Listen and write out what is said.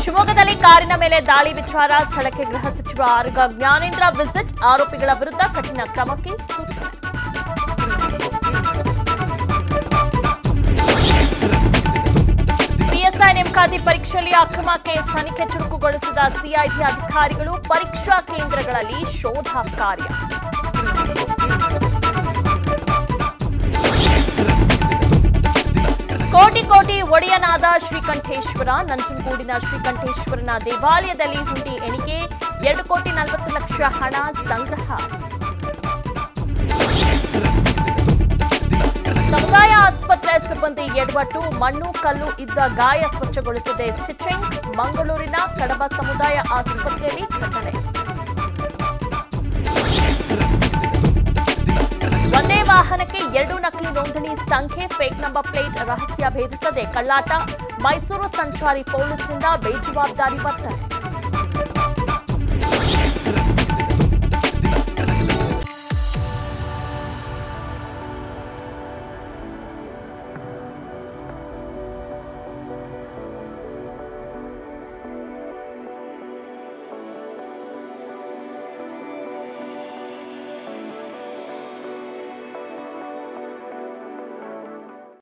ಶಿವಮೊಗ್ಗದಲ್ಲಿ ಕಾರಿನ ಮೇಲೆ ದಾಳಿ ವಿಚಾರ ಸ್ಥಳಕ್ಕೆ ಗೃಹ ಸಚಿವ ಆರ್ಗ ಜ್ಞಾನೇಂದ್ರ ವಿಸಿಟ್ ಆರೋಪಿಗಳ ವಿರುದ್ಧ ಕಠಿಣ ಕ್ರಮಕ್ಕೆ ಸೂಚನೆ ಪಿಎಸ್ಐ ನೇಮಕಾತಿ ಪರೀಕ್ಷೆಯಲ್ಲಿ ಅಕ್ರಮ ಕೇಸ್ ತನಿಖೆ ಚುರುಕುಗೊಳಿಸಿದ ಸಿಐಟಿ ಅಧಿಕಾರಿಗಳು ಪರೀಕ್ಷಾ ಕೇಂದ್ರಗಳಲ್ಲಿ ಶೋಧ ಕಾರ್ಯ ಕೋಟಿ ಕೋಟಿ ಒಡೆಯನಾದ ಶ್ರೀಕಂಠೇಶ್ವರ ನಂಜನಗೂಡಿನ ಶ್ರೀಕಂಠೇಶ್ವರನ ದೇವಾಲಯದಲ್ಲಿ ಹುಂಡಿ ಎಣಿಕೆ ಎರಡು ಕೋಟಿ ನಲವತ್ತು ಲಕ್ಷ ಹಣ ಸಂಗ್ರಹ ಸಮುದಾಯ ಆಸ್ಪತ್ರೆ ಸಿಬ್ಬಂದಿ ಎಡವಟ್ಟು ಮಣ್ಣು ಕಲ್ಲು ಇದ್ದ ಗಾಯ ಸ್ವಚ್ಛಗೊಳಿಸದೆ ಸ್ಟಿಚಿಂಗ್ ಮಂಗಳೂರಿನ ಕಡಬ ಸಮುದಾಯ ಆಸ್ಪತ್ರೆಯಲ್ಲಿ ಘಟನೆ ಒಂದೇ ವಾಹನಕ್ಕೆ ಎರಡು ನಕಲಿ ನೋಂದಣಿ ಸಂಖ್ಯೆ ಫೇಕ್ ನಂಬರ್ ಪ್ಲೇಟ್ ರಹಸ್ಯ ಭೇದಿಸದೆ ಕಳ್ಳಾಟ ಮೈಸೂರು ಸಂಚಾರಿ ಪೊಲೀಸ್ನಿಂದ ಬೇಜವಾಬ್ದಾರಿ ವರ್ತನೆ